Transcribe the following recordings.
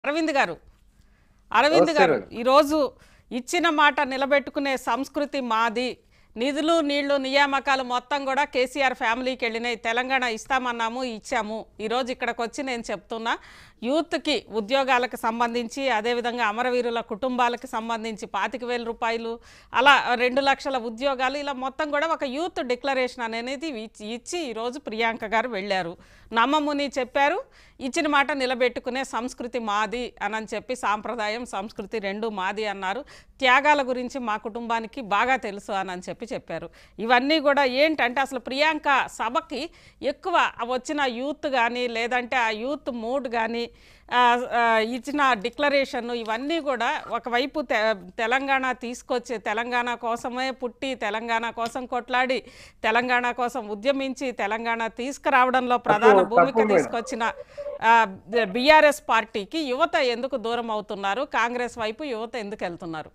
అరవింద్ గారు అరవింద్ నమస్తే గారు మేడం. ఈరోజు ఇచ్చిన మాట నిలబెట్టుకునే సంస్కృతి మాది నిధులు నీళ్లు నియామకాలు మొత్తం కూడా కేసీఆర్ ఫ్యామిలీకి వెళ్ళినాయి తెలంగాణ ఇస్తామన్నాము ఇచ్చాము ఈరోజు ఇక్కడికి వచ్చి నేను చెప్తున్నా యూత్కి ఉద్యోగాలకు సంబంధించి అదేవిధంగా అమరవీరుల కుటుంబాలకు సంబంధించి పాతిక వేల రూపాయలు అలా రెండు లక్షల ఉద్యోగాలు ఇలా మొత్తం కూడా ఒక యూత్ డిక్లరేషన్ అనేది ఇచ్చి ఇచ్చి ఈరోజు ప్రియాంక గారు వెళ్ళారు నమ్మముని చెప్పారు ఇచ్చిన మాట నిలబెట్టుకునే సంస్కృతి మాది అని చెప్పి సాంప్రదాయం సంస్కృతి రెండు మాది అన్నారు త్యాగాల గురించి మా కుటుంబానికి బాగా తెలుసు అని చెప్పి చెప్పారు ఇవన్నీ కూడా ఏంటంటే అసలు ప్రియాంక సభకి ఎక్కువ వచ్చిన యూత్ కానీ లేదంటే ఆ యూత్ మూడ్ కానీ ఆ, ఆ, ఇచ్చిన డిక్లరేషన్ ఇవన్నీ కూడా ఒకవైపు తె తెలంగాణ తీసుకొచ్చి తెలంగాణ కోసమే పుట్టి తెలంగాణ కోసం కొట్లాడి తెలంగాణ కోసం ఉద్యమించి తెలంగాణ తీసుకురావడంలో ప్రధాన తప్పు, భూమిక తప్పు మేడం. తీసుకొచ్చిన బీఆర్ఎస్ పార్టీకి యువత ఎందుకు దూరం అవుతున్నారు కాంగ్రెస్ వైపు యువత ఎందుకు వెళ్తున్నారు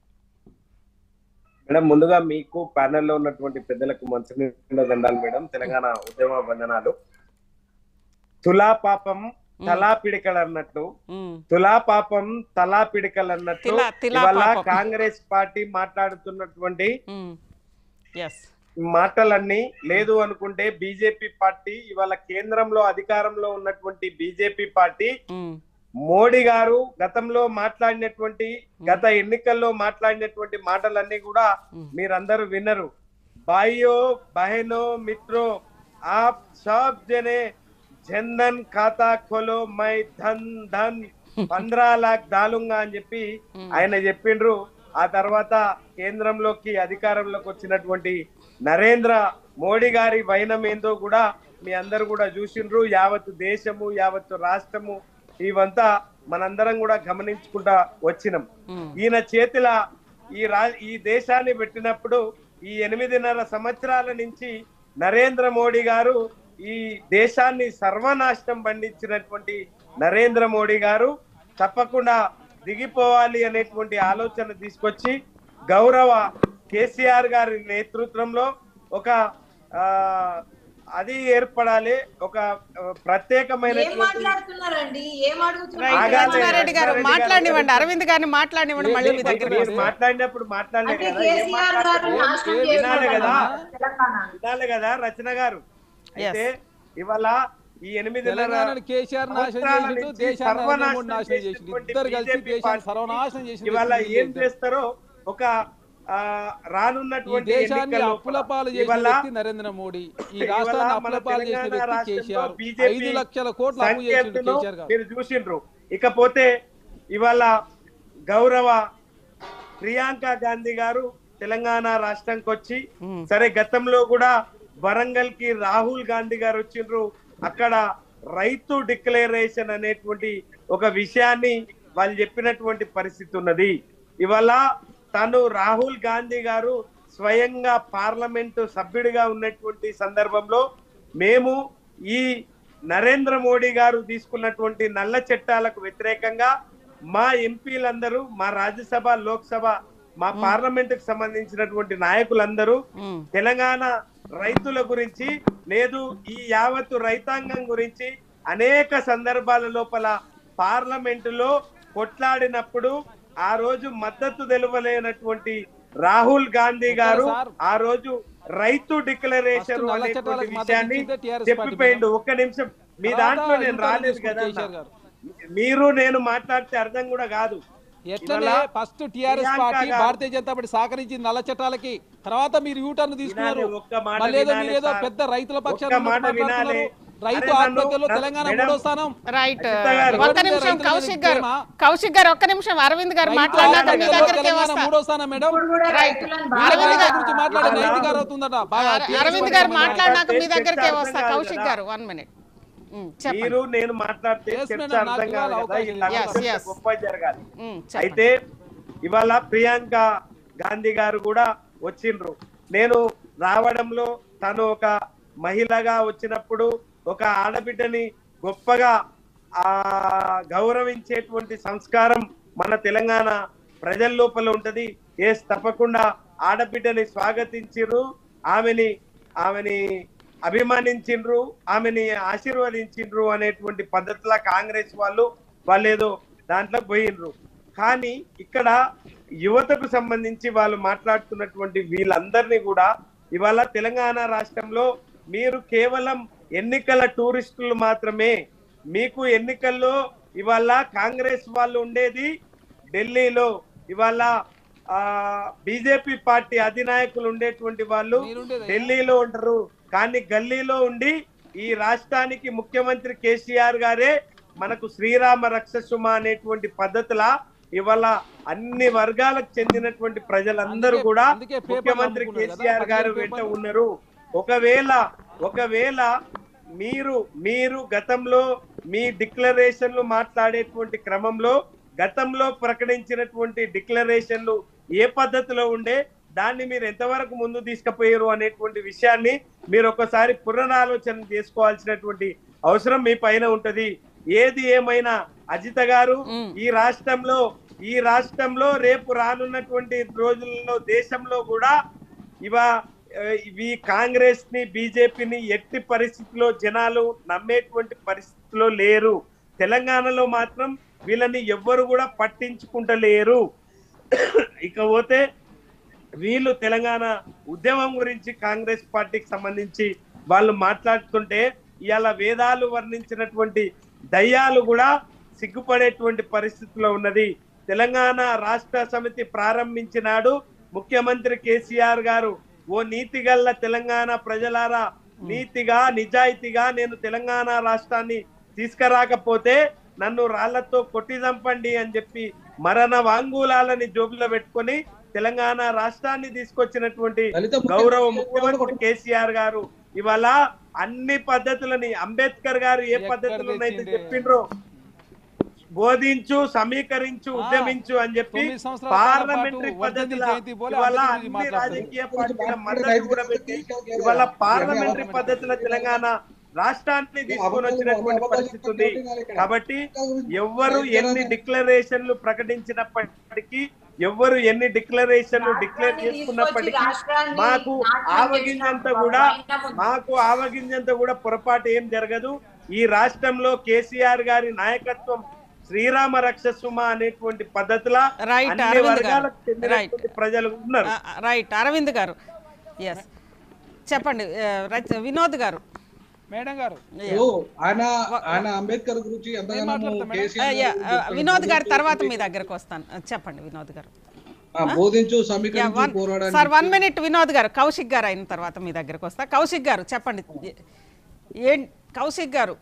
మేడం ముందుగా మీకు ప్యానెల్లో ఉన్నటువంటి పెద్దలకు మంచి నిండా దండాలు మేడం తెలంగాణ ఉద్యమ బంధనాలు తులా పాపం తలా పిడికలు అన్నట్టు ఉమ్, తులా పాపం తలా పిడికలు అన్నట్టు తిలా- తిలా ఇవాళ పాపం. కాంగ్రెస్ పార్టీ మాట్లాడుతున్నటువంటి ఉమ్, ఎస్ మాటలన్నీ లేదు అనుకుంటే బీజేపీ పార్టీ ఇవాళ కేంద్రంలో అధికారంలో ఉన్నటువంటి బీజేపీ పార్టీ ఉమ్, మోడీ గారు గతంలో మాట్లాడినటువంటి గత ఎన్నికల్లో మాట్లాడినటువంటి మాటలన్నీ కూడా Hmm. మీరందరూ విన్నరు భాइयों बहनों मित्रों आप सब जने జన్ధన్ ఖాతా ఖోలో మై ధన్ ధన్ పంద్రా లాక్ దాలుంగా అని చెప్పి ఆయన చెప్పిండ్రు ఆ తర్వాత కేంద్రంలోకి అధికారంలోకి వచ్చినటువంటి నరేంద్ర మోడీ గారి వైనం ఏందో కూడా మీ అందరు కూడా చూసిండ్రు యావత్ దేశము యావత్ రాష్ట్రము ఇవంతా మనందరం కూడా గమనించుకుంటా వచ్చినాం ఉమ్, ఈయన చేతిల ఈ రా ఈ దేశాన్ని పెట్టినప్పుడు ఈ ఎనిమిదిన్నర సంవత్సరాల నుంచి నరేంద్ర మోడీ గారు ఈ దేశాన్ని సర్వనాశనం పండించినటువంటి నరేంద్ర మోడీ గారు తప్పకుండా దిగిపోవాలి అనేటువంటి ఆలోచన తీసుకొచ్చి గౌరవ కేసీఆర్ గారి నేతృత్వంలో ఒక ఆ, అది ఏర్పడాలి ఒక ఆ, ఏం ప్రత్యేకమైనటువంటి మాట్లాడుతున్నారండి ఏం రైట్ అడుగుతున్నారు ఆగాలి. లక్ష్మారెడ్డి గారు లక్ష్మారెడ్డి మాట్లాడినివ్వండి గారు. అరవింద్ గారిని మాట్లాడినివ్వండి మళ్ళీ మీ దగ్గరికి మీరు వస్తాను మాట్లాడినప్పుడు మాట్లాడలే అంటే కదా ఏం కేసీఆర్ గారు మాట్లాడతారు? నాశనం వినాలి కదా చేస్తున్నారు తెలంగాణ వినాలి కదా రచన గారు అయితే ఇవాళ ఈ ఎనిమిది తెలంగాణను కేసీఆర్ నాశనం చేసిండు దేశాన్ని నరేంద్ర మోడీ నాశనం చేసిండు ఇద్దరు కలిసి దేశాన్ని సర్వనాశనం చేసిండు ఇవాళ దేశం ఏం చేస్తారో ఒక ఆ, ఈ రానున్నటువంటి దేశాన్ని ఎన్నికల్లో అప్పుల పాలు చేసిన ఇవాళ వ్యక్తి నరేంద్ర మోడీ ఈ ఇవాళ రాష్ట్రాన్ని మన అప్పుల పాలు చేసిన తెలంగాణ వ్యక్తి రాష్ట్రంలో కేసీఆర్ బీజేపీ ఐదు లక్షల కోట్లు అప్పు చేసిండు సంకేతను కేసీఆర్ గారు మీరు చూసిండ్రు ఇకపోతే ఇవాళ గౌరవ ప్రియాంక గాంధీ గారు తెలంగాణ రాష్ట్రంకి వచ్చి ఉమ్, సరే గతంలో కూడా వరంగల్ కి రాహుల్ గాంధీ గారు వచ్చిండ్రు అక్కడ రైతు డిక్లరేషన్ అనేటువంటి ఒక విషయాన్ని వాళ్ళు చెప్పినటువంటి పరిస్థితి ఉన్నది ఇవాళ తను రాహుల్ గాంధీ గారు స్వయంగా పార్లమెంటు సభ్యుడిగా ఉన్నటువంటి సందర్భంలో మేము ఈ నరేంద్ర మోడీ గారు తీసుకున్నటువంటి నల్ల చట్టాలకు వ్యతిరేకంగా మా ఎంపీలందరూ మా రాజ్యసభ లోక్సభ మా పార్లమెంటుకు సంబంధించినటువంటి నాయకులందరూ ఉమ్, తెలంగాణ రైతుల గురించి లేదు ఈ యావత్తు రైతాంగం గురించి అనేక సందర్భాల లోపల పార్లమెంటులో కొట్లాడినప్పుడు ఆ రోజు మద్దతు తెలుపలేనటువంటి రాహుల్ గాంధీ గారు సార్. ఆ రోజు రైతు డిక్లరేషన్ ఫస్ట్ నల్ల అనేటువంటి చట్టాలకు మద్దతు విషయాన్ని ఇచ్చిందే TRS చెప్పిపోయిండు ఒక్క నిమిషం మీ తర్వాత దాంట్లో నేను ఇంటర్వ్యూ రాలేదు తీసుకుంది కదా కేసీఆర్ అన్న. గారు. మీరు నేను మాట్లాడితే అర్థం కూడా కాదు ఎట్లనే ఇవాళ ఫస్ట్ టిఆర్ఎస్ ప్రియాంక పార్టీ గారు- భారతీయ జనతా పార్టీ సహకరించింది నల్ల చట్టాలకి తర్వాత మీరు యూటర్న్ తీసుకున్నారు వినాలి, ఒక్క మాట మళ్ళీ ఏదో వినాలి మీరేదో సార్. పెద్ద రైతుల ఒక్క పక్షాన మాట వినాలి. రైతు అరే నన్ను- ఆత్మహత్యలో నన్ను- తెలంగాణ మేడం, మూడో స్థానం రైట్ అజిత గారు. ఒక్క నిమిషం రైతుల కౌశిక్ గారు ప్రేమ. కౌశిక్ గారు ఒక్క నిమిషం అరవింద్ గారు రైతు మాట్లాడినాక మీ ఆత్మహత్యలో దగ్గరికే తెలంగాణ వస్తా మూడో స్థానం మేడం ఇప్పుడు కూడా రైట్. రైతులను అరవింద్ బాగా గారు- గురించి మాట్లాడే అలా- నైతిక అవుతుందట బాగా అర- TRS అరవింద్ పార్టీ గారు సంబంధించి. మాట్లాడినాక మీ చర్చ దగ్గరికే అర్థం వస్తా కాదు కౌశిక్ కదా. గారు వన్ మినిట్ చెప్పండి మీరు నేను మాట్లాడితే Yes, చర్చ madam, అర్థం నాకు కాదు ఇవాళ కదా అవకాశం ఇలా Yes, కూర్చొని yes. గొప్ప జరగాలి ఉమ్, చెప్పండి అయితే ఇవాళ ప్రియాంక గాంధీ గారు కూడా వచ్చిండ్రు నేను రావడంలో తను ఒక మహిళగా వచ్చినప్పుడు ఒక ఆడబిడ్డని గొప్పగా ఆ గౌరవించేటువంటి సంస్కారం మన తెలంగాణ ప్రజల లోపల ఉంటది ఏ తప్పకుండా ఆడబిడ్డని స్వాగతించిర్రు ఆమెని ఆమెని అభిమానించిండ్రు ఆమెని ఆశీర్వదించిండ్రు అనేటువంటి పద్ధతిలో కాంగ్రెస్ వాళ్ళు వాళ్ళు ఏదో దాంట్లో పోయినరు కానీ ఇక్కడ యువతకు సంబంధించి వాళ్ళు మాట్లాడుతున్నటువంటి వీళ్ళందరినీ కూడా ఇవాళ తెలంగాణ రాష్ట్రంలో మీరు కేవలం ఎన్నికల టూరిస్టులు మాత్రమే మీకు ఎన్నికల్లో ఇవాళ కాంగ్రెస్ వాళ్ళు ఉండేది ఢిల్లీలో ఇవాళ ఆ బీజేపీ పార్టీ అధినాయకులు ఉండేటువంటి వాళ్ళు మీరుండేదయ్యా? ఢిల్లీలో ఉంటారు కానీ గల్లీలో ఉండి ఈ రాష్ట్రానికి ముఖ్యమంత్రి కేసీఆర్ గారే మనకు శ్రీరామ రక్షసుమ అనేటువంటి పద్ధతుల ఇవాళ అన్ని వర్గాలకు చెందినటువంటి ప్రజలందరూ అందుకే- కూడా అందుకే పేపర్లు ముఖ్యమంత్రి అమ్ముకున్నారు కదా, కేసీఆర్ గారు పదిహేను వెంట పేపర్లు. ఉన్నారు ఒకవేళ ఒకవేళ మీరు మీరు గతంలో మీ డిక్లరేషన్లు మాట్లాడేటువంటి క్రమంలో గతంలో ప్రకటించినటువంటి డిక్లరేషన్లు ఏ పద్ధతిలో ఉండే దాన్ని మీరు ఎంతవరకు ముందు తీసుకుపోయారు అనేటువంటి విషయాన్ని మీరు ఒకసారి పునరాలోచన చేసుకోవాల్సినటువంటి అవసరం మీ పైన ఉంటది ఏది ఏమైనా అజిత గారు మ్. ఈ రాష్ట్రంలో ఈ రాష్ట్రంలో రేపు రానున్నటువంటి రోజుల్లో దేశంలో కూడా ఇవా ఆ, ఇవి కాంగ్రెస్ ని బీజేపీని ఎట్టి పరిస్థితిలో జనాలు నమ్మేటువంటి పరిస్థితిలో లేరు తెలంగాణలో మాత్రం వీళ్ళని ఎవ్వరు కూడా పట్టించుకుంటలేరు ఇకపోతే వీళ్ళు తెలంగాణ ఉద్యమం గురించి కాంగ్రెస్ పార్టీకి సంబంధించి వాళ్ళు మాట్లాడుతుంటే ఇవాళ వేదాలు వర్ణించినటువంటి దయ్యాలు కూడా సిగ్గుపడేటువంటి పరిస్థితిలో ఉన్నది తెలంగాణ రాష్ట్ర సమితి ప్రారంభించినాడు ముఖ్యమంత్రి కేసీఆర్ గారు ఓ నీతిగల్ల తెలంగాణ ప్రజలారా నీతిగా నిజాయితీగా నేను తెలంగాణ రాష్ట్రాన్ని తీసుకురాకపోతే నన్ను రాళ్లతో కొట్టి చంపండి అని చెప్పి మరణ వాంగూలాలని జోబులో పెట్టుకొని తెలంగాణ రాష్ట్రాన్ని తీసుకొచ్చినటువంటి దళిత ముఖ్య- గౌరవ ముఖ్యమంత్రి కేసీఆర్ గారు ఇవాళ అన్ని పద్ధతులని అంబేద్కర్ గారు ఏ ఎక్కడ పద్ధతులు ఉన్నాయితే తెచ్చిండే? చెప్పిండ్రో బోధించు సమీకరించు ఆ, ఉద్యమించు అని చెప్పి తొమ్మిది సంవత్సరాల కాలం పార్లమెంటరీ పాటు పద్ధతుల వర్ధంతి జయంతి పోలే ఇవాళ అభివృద్ధి అన్ని మాట్లాడతారు. రాజకీయ పార్టీల మద్దతు కూడా పెట్టి ఇవాళ పార్లమెంటరీ పద్ధతుల తెలంగాణ రాష్ట్రాన్ని తీసుకొని వచ్చినటువంటి పరిస్థితి ఉంది కాబట్టి ఎవ్వరు ఎన్ని డిక్లరేషన్లు ప్రకటించినప్పటికీ ఎవ్వరు ఎన్ని డిక్లరేషన్లు డిక్లేర్ చేసుకున్నప్పటికీ మాకు ఆవగింజంత కూడా మాకు ఆవగింజంత కూడా పొరపాటు ఏం జరగదు ఈ రాష్ట్రంలో కేసీఆర్ గారి నాయకత్వం శ్రీరామ రక్షసుమ అనేటువంటి పద్ధతుల Right, అన్ని అరవింద్ గారు. వర్గాలకు చెందినటువంటి ప్రజలు ఉన్నారు ఆ, రైట్ అరవింద్ గారు ఎస్ చెప్పండి ఆ, రచ- వినోద్ గారు మేడం గారు ఓ, ఆయన ఆయన అంబేద్కర్ గురించి ఎంతగానో మాట్లాడతాం మేడం? ఆ, కేసీఆర్ యా, గారు ఆ, చెప్తారు. వినోద్ గారు తర్వాత మీ దగ్గరకు వస్తాను ఆ, చెప్పండి వినోద్ గారు ఆ, బోధించు యా, సమీకరించు వన్- పోరాడాన్ని సార్ వన్ మినిట్ వినోద్ గారు కౌశిక్ గారు అయిన తర్వాత మీ దగ్గరకు వస్తా కౌశిక్ గారు చెప్పండి ఏం కౌశిక్ గారు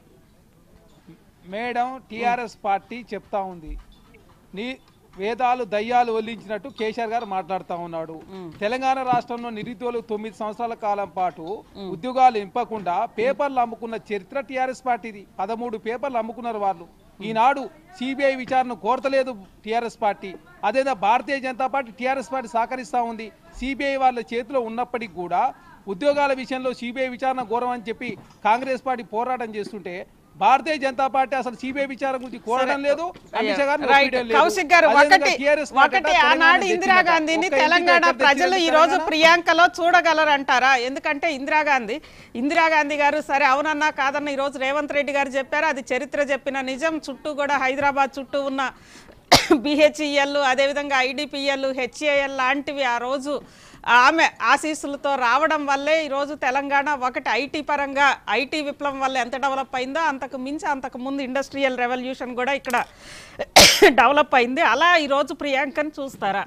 మేడం టిఆర్ఎస్ పార్టీ చెప్తా ఉంది నీ వేదాలు దయ్యాలు వల్లించినట్టు కేసీఆర్ గారు మాట్లాడుతా ఉన్నాడు తెలంగాణ రాష్ట్రంలో నిరుద్యోగులు తొమ్మిది సంవత్సరాల కాలం పాటు ఉద్యోగాలు ఇంపకుండా పేపర్లు అమ్ముకున్న చరిత్ర టిఆర్ఎస్ పార్టీది పదమూడు పేపర్లు అమ్ముకున్నారు వాళ్ళు ఈనాడు సిబిఐ విచారణ కోరతలేదు టిఆర్ఎస్ పార్టీ అదేదో Bharatiya Janata party TRS party సహకరిస్తా ఉంది సిబిఐ వాళ్ళ చేతిలో ఉన్నప్పటికీ కూడా ఉద్యోగాల విషయంలో సిబిఐ విచారణ ఘోరం అని చెప్పి కాంగ్రెస్ పార్టీ పోరాటం చేస్తుంటే భారతీయ జనతా పార్టీ అసలు సిబిఐ విచారణ గురించి కోరడం లేదు అమిత్ షా గారిని రైట్ ఒప్పియడం లేదు. కౌశిక్ గారు అదేవిధంగా ఒకటి TRS పార్టీ ఒకటి తెలంగాణ ఆనాడు తెచ్చిందట. ఇందిరాగాంధీని ఒక్క ఇంటికి తెలంగాణ ఎక్కడ ప్రజలు తెచ్చింది ఈ రోజు తెలంగాణ? ప్రియాంకలో చూడగలరంటారా ఎందుకంటే ఇందిరాగాంధీ ఇందిరాగాంధీ గారు సరే అవునన్నా కాదన్న ఈ రోజు రేవంత్ రెడ్డి గారు చెప్పారు అది చరిత్ర చెప్పిన నిజం చుట్టూ కూడా హైదరాబాద్ చుట్టూ ఉన్న బిహెచ్ఈఎల్ అదేవిధంగా ఐడిపిఎల్ హెచ్ఏఎల్ లాంటివి ఆ రోజు ఆమె ఆశీస్సులతో రావడం వల్లే ఈరోజు తెలంగాణ ఒకటి ఐటీ పరంగా ఐటీ విప్లవం వల్ల ఎంత డెవలప్ అయిందో అంతకు మించి అంతకు ముందు ఇండస్ట్రియల్ రెవల్యూషన్ కూడా ఇక్కడ డెవలప్ అయింది అలా ఈరోజు ప్రియాంకని చూస్తారా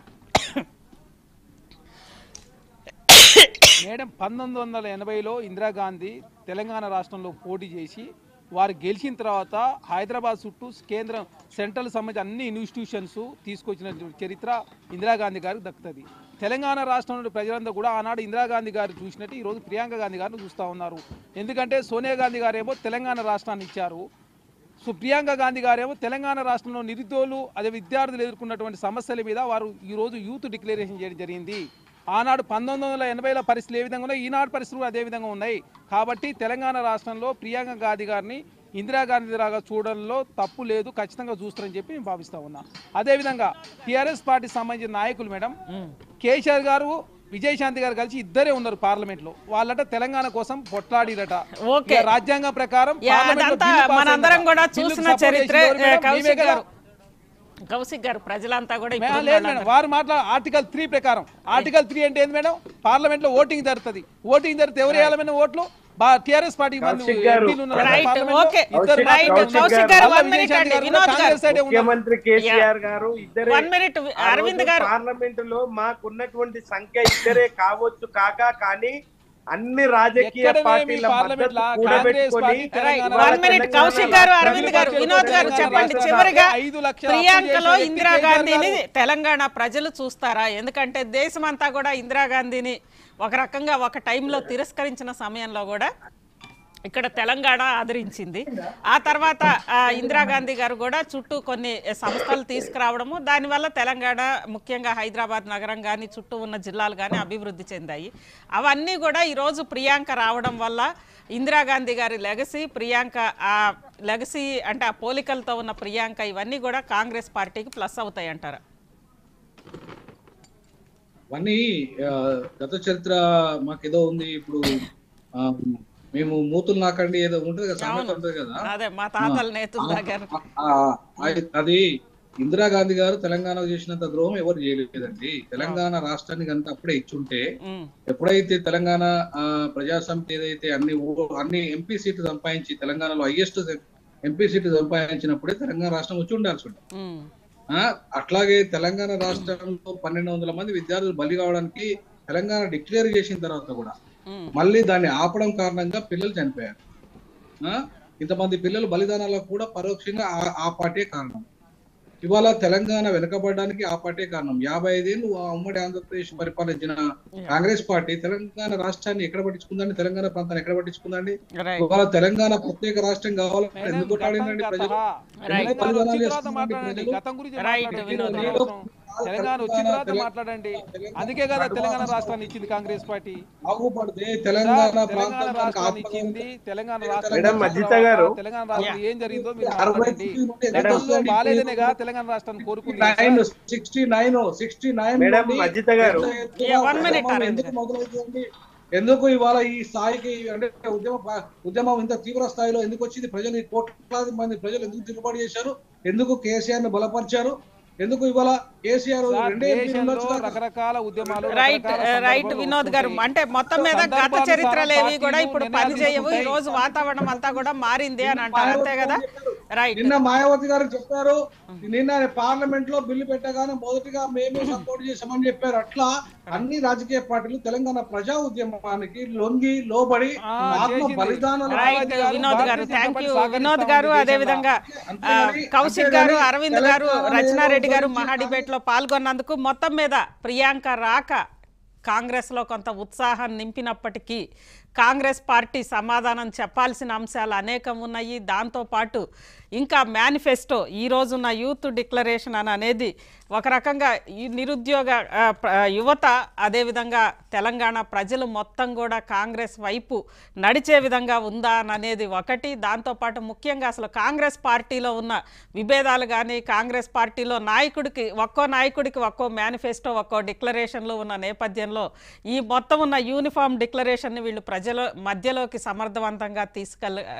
మేడం పంతొమ్మిది వందల ఎనభైలో ఇందిరాగాంధీ తెలంగాణ రాష్ట్రంలో పోటీ చేసి వారు గెలిచిన తర్వాత హైదరాబాద్ చుట్టూ కేంద్రం సెంట్రల్ సంబంధించిన అన్ని ఇన్స్టిట్యూషన్స్ తీసుకొచ్చిన చరిత్ర ఇందిరాగాంధీ గారికి దక్కుతుంది తెలంగాణ రాష్ట్రంలో ప్రజలందరూ కూడా ఆనాడు ఇందిరాగాంధీ గారు చూసినట్టు ఈరోజు ప్రియాంక గాంధీ గారిని చూస్తూ ఉన్నారు ఎందుకంటే సోనియా గాంధీ గారు ఏమో తెలంగాణ రాష్ట్రాన్ని ఇచ్చారు సో ప్రియాంక గాంధీ గారేమో తెలంగాణ రాష్ట్రంలో నిరుద్యోగులు అదే విద్యార్థులు ఎదుర్కొన్నటువంటి సమస్యల మీద వారు ఈరోజు యూత్ డిక్లరేషన్ చేయడం జరిగింది ఆనాడు పంతొమ్మిది వందల ఎనభైల పరిస్థితులు ఏ విధంగా ఉన్నాయి ఈనాడు పరిస్థితులు కూడా అదే విధంగా ఉన్నాయి కాబట్టి తెలంగాణ రాష్ట్రంలో ప్రియాంక గాంధీ గారిని ఇందిరాగాంధీ రాగా చూడడంలో తప్పు లేదు ఖచ్చితంగా చూస్తారని చెప్పి నేను భావిస్తా ఉన్నా అదేవిధంగా టీఆర్ఎస్ పార్టీ సంబంధించిన నాయకులు మేడం కేసీఆర్ గారు విజయశాంతి గారు కలిసి ఇద్దరే ఉన్నారు పార్లమెంట్ లో వాళ్ళట తెలంగాణ కోసం పొట్లాడిరట ఓకే. ఇక రాజ్యాంగం ప్రకారం యా, పార్లమెంట్లో అదంతా బిల్లు పాస్ మనందరం అయిందట. కూడా బిల్లుకు చూసిన సపోర్ట్ చరిత్రే, చేసింది ఎవరు మేడం? కౌశిక్ మేమే కదా. గారు. కౌశిక్ గారు ప్రజలంతా కూడా మే- ఇప్పుడు లేదు మేడం వారు మాట్లా ఆర్టికల్ త్రీ ప్రకారం ఆర్టికల్ త్రీ అంటే ఏంది మేడం పార్లమెంట్ లో ఓటింగ్ జరుగుతుంది ఓటింగ్ జరిగితే ఎవరు వేయాలి మేడం ఓట్లు టిఆర్ఎస్ పార్టీ మంది కౌశిక్ గారు. ఎంపీలు ఉన్నారు కదా రైట్ పార్లమెంట్లో. ఓకే ఇద్దరు కౌశిక్ రైట్ కౌశిక్ కౌశిక్ గారు. గారు మళ్ళా వన్ మినిట్ విజయశాంతి అండి గారు వినోద్ కాంగ్రెస్ గారు సైడే ఉన్నారు. ముఖ్యమంత్రి కేసీఆర్ గారు ఇద్దరే One minute, ఆ అరవింద్ రోజు గారు. పార్లమెంట్ లో మాకున్నటువంటి సంఖ్య ఇద్దరే కావచ్చు కాక కానీ అన్ని రాజకీయ ఎక్కడనే మీ పార్టీల పార్లమెంట్ మద్దతు లా కూడబెట్టుకొని Congress party right Telangana one ఇవాళ మినిట్ తెలంగాణ కౌశిక్ గారు రాష్ట్రాన్ని అరవింద్ గారు ప్రజలు వినోద్ గారు తెలంగాణ చెప్పండి రాష్ట్రానికి చివరిగా ఐదు లక్షల ప్రియాంకలో అప్పు చేసిన ఇందిరాగాంధీని వ్యక్తి తెలంగాణ ప్రజలు చూస్తారా ఎందుకంటే దేశమంతా కూడా ఇందిరాగాంధీని ఒక రకంగా ఒక టైంలో తిరస్కరించిన సమయంలో కూడా ఇక్కడ తెలంగాణ ఆదరించింది ఆ తర్వాత ఆ, ఇందిరాగాంధీ గారు కూడా చుట్టూ కొన్ని సంస్థలు తీసుకురావడము దానివల్ల తెలంగాణ ముఖ్యంగా హైదరాబాద్ నగరం కానీ చుట్టూ ఉన్న జిల్లాలు కానీ అభివృద్ధి చెందాయి అవన్నీ కూడా ఈరోజు ప్రియాంక రావడం వల్ల ఇందిరాగాంధీ గారి లెగసీ ప్రియాంక ఆ లెగసీ అంటే ఆ పోలికలతో ఉన్న ప్రియాంక ఇవన్నీ కూడా కాంగ్రెస్ పార్టీకి ప్లస్ అవుతాయి అంటారా అవన్నీ ఆ, గత చరిత్ర మాకేదో ఉంది ఇప్పుడు ఆ, మేము మూతులు నాకండి ఏదో ఉంటుంది కదా సామెత ఉంటుంది కదా అదే మా తాతల నేతల దగ్గర ఆ, ఆ, అది ఇందిరాగాంధీ గారు తెలంగాణకు చేసినంత ద్రోహం ఎవరు చేయలేదండి తెలంగాణ రాష్ట్రానికి అంత అప్పుడే ఇచ్చుంటే ఉమ్, ఎప్పుడైతే తెలంగాణ ఆ, ప్రజాసమితి ఏదైతే అన్ని ఓ- అన్ని ఎంపీ సీట్లు సంపాదించి తెలంగాణలో హైయెస్ట్ ఎంపీ సీట్లు సంపాదించినప్పుడే తెలంగాణ రాష్ట్రం వచ్చి ఉండాల్సి ఉంటుంది ఉమ్, ఆ, అట్లాగే తెలంగాణ రాష్ట్రంలో పన్నెండు వందల మంది విద్యార్థులు బలి కావడానికి తెలంగాణ డిక్లేర్ చేసిన తర్వాత కూడా ఉమ్, మళ్ళీ దాన్ని ఆపడం కారణంగా పిల్లలు చనిపోయారు ఆ, ఇంతమంది పిల్లలు బలిదానాలకు కూడా పరోక్షంగా ఆ- ఆ పార్టీ కారణం ఇవాళ తెలంగాణ వెనుకబడడానికి ఆ పార్టీ కారణం యాభై ఐదేళ్ళు ఆ ఉమ్మడి ఆంధ్రప్రదేశ్ పరిపాలించిన కాంగ్రెస్ పార్టీ తెలంగాణ రాష్ట్రాన్ని ఎక్కడ పట్టించుకుందండి తెలంగాణ ప్రాంతాన్ని ఎక్కడ పట్టించుకుందండి రైట్ ఇవాళ తెలంగాణ ప్రత్యేక రాష్ట్రం కావాలని మేడం, ఎందుకు గతం కొట్లాడిందండి గతహా. ప్రజలు రైట్. ఎందుకు తెలంగాణ బలిదానాలు వచ్చిన తర్వాత చేస్తున్నారండి మాట్లాడండి ప్రజలు? గతం గురించి రైట్, మాట్లాడండి. వినోద్ తెలంగాణ గారు. రాష్ట్రం. తెలంగాణ వచ్చిన తర్వాత తెలంగాణ- మాట్లాడండి తెలంగాణ అందుకే కదా తెలంగాణ తెలంగాణ రాష్ట్రం రాష్ట్రాన్ని ఇచ్చింది కాంగ్రెస్ పార్టీ బాగుపడితే సార్, తెలంగాణ తెలంగాణ ప్రాంతం మనకు రాష్ట్రాన్ని ఆత్మ ఇచ్చింది తెలంగాణ మేడం, రాష్ట్రం మేడం, వచ్చిన అజిత తర్వాత గారు. తెలంగాణ రాష్ట్రం ఏం జరిగిందో మీరు అరవై మాట్లాడండి తొమ్మిది నుండి ఎందుకు గతంలో వస్తుందండి? బాలేదనేగా తెలంగాణ రాష్ట్రాన్ని కోరుకుంది nine sixty nine sixty nine madam, Ajitha గారు. Yeah, one minute, ఉద్యమం అరవింద్ ఎందుకు మొదలైందండి ఎందుకు ఇవాళ ఈ స్థాయికి అంటే ఉద్యమ ప- ఉద్యమం ఇంత తీవ్ర స్థాయిలో ఎందుకు వచ్చింది ప్రజలు ఈ కోట్లాది మంది ప్రజలు ఎందుకు తిరుగుబాటు చేశారు ఎందుకు కేసీఆర్ ని బలపరిచారు ఎందుకు ఇవాళ కేసీఆర్ సార్, రెండే ఎంపీలు దేశంలో ఉండొచ్చు కదా? రకరకాల ఉద్యమాలు రైట్ రకరకాల రైట్ సందర్భాలు వినోద్ గారు వస్తుంటాయి. అంటే మొత్తం మీద గత సందర్భానుసారం చరిత్రలు ఏవి కూడా పార్టీలు ఇప్పుడు నిర్ణయాలు పని చేయవు ఈ తీసుకుంటాయి. రోజు వాతావరణం అంతా కూడా మారింది అని అంటారు అంతే కదా రైట్ నిన్న మాయావతి గారు చెప్పారు నిన్న పార్లమెంట్ లో బిల్లు పెట్టగానే మొదటిగా మేమే సపోర్ట్ చేసామని చెప్పారు అట్లా అన్ని రాజకీయ పార్టీలు తెలంగాణ ప్రజా ఉద్యమానికి లొంగి లోబడి ఆ, ఆత్మ చేసింది. బలిదానాలు రైట్ గారు, వినోద్ గారు Bharatiya thank you Janata party Vinod సహకరిస్తా గారు ఉంది అదే దేశంలో. విధంగా అంతేగాని- కౌశిక్ గారు అంతేగాని అరవింద్ గారు తెలంగాణ రచనారెడ్డి గారు గురించి మహా డిబేట్ లో పాల్గొన్నందుకు మొత్తం మీద ప్రియాంక రాక కాంగ్రెస్ లో కొంత ఉత్సాహం నింపినప్పటికీ కాంగ్రెస్ పార్టీ సమాధానం చెప్పాల్సిన అంశాలు అనేకం ఉన్నాయి దాంతోపాటు ఇంకా మేనిఫెస్టో ఈ రోజున్న యూత్ డిక్లరేషన్ అని అనేది ఒక రకంగా ఈ నిరుద్యోగ ఆ, ప్ర- ఆ, యువత అదేవిధంగా తెలంగాణ ప్రజలు మొత్తం కూడా కాంగ్రెస్ వైపు నడిచే విధంగా ఉందా అని అనేది ఒకటి దాంతోపాటు ముఖ్యంగా అసలు కాంగ్రెస్ పార్టీలో ఉన్న విభేదాలు కానీ కాంగ్రెస్ పార్టీలో నాయకుడికి ఒక్కో నాయకుడికి ఒక్కో మేనిఫెస్టో ఒక్కో డిక్లరేషన్లు ఉన్న నేపథ్యంలో ఈ మొత్తం ఉన్న యూనిఫామ్ డిక్లరేషన్ని వీళ్ళు ప్రజల మధ్యలోకి సమర్థవంతంగా తీసుకెళ్ళ